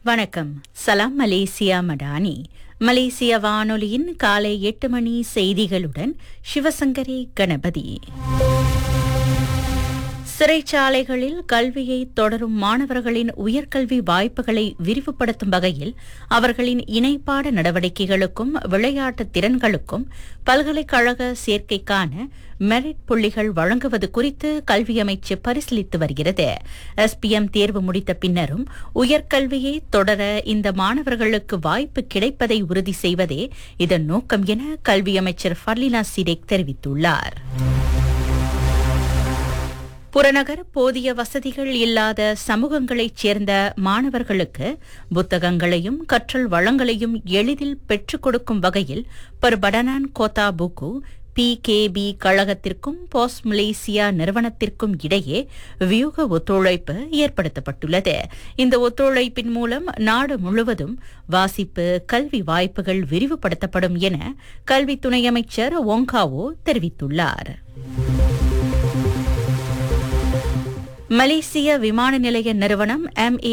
வணக்கம் சலாம் மலேசியா மடானி மலேசிய வானொலியின் காலை எட்டு மணி செய்திகளுடன் சிவசங்கரி கணபதி சிறைச்சாலைகளில் கல்வியை தொடரும் மாணவர்களின் உயர்கல்வி வாய்ப்புகளை விரிவுபடுத்தும் வகையில் அவர்களின் இணைப்பாட நடவடிக்கைகளுக்கும் விளையாட்டு திறன்களுக்கும் பல்கலைக்கழக சேர்க்கைக்கான மெரிட் புள்ளிகள் வழங்குவது குறித்து கல்வி அமைச்சு பரிசீலித்து வருகிறது எஸ்பிஎம் தேர்வு முடித்த பின்னரும் உயர்கல்வியை தொடர இந்த மாணவர்களுக்கு வாய்ப்பு கிடைப்பதை உறுதி செய்வதே இதன் நோக்கம் என கல்வி அமைச்சர் ஃபர்லினா சிடேக் தெரிவித்துள்ளார் புறநகர் போதிய வசதிகள் இல்லாத சமூகங்களைச் சேர்ந்த மாணவர்களுக்கு புத்தகங்களையும் கற்றல் வளங்களையும் எளிதில் பெற்றுக் கொடுக்கும் வகையில் பர்படனான் கோத்தா புக்கு பிகேபி கழகத்திற்கும் போஸ் மலேசியா நிறுவனத்திற்கும் இடையே வியூக ஒத்துழைப்பு ஏற்படுத்தப்பட்டுள்ளது இந்த ஒத்துழைப்பின் மூலம் நாடு முழுவதும் வாசிப்பு கல்வி வாய்ப்புகள் விரிவுபடுத்தப்படும் என கல்வி துணை அமைச்சர் ஒங்காவோ தெரிவித்துள்ளார் மலேசிய விமான நிலைய நிறுவனம் எம்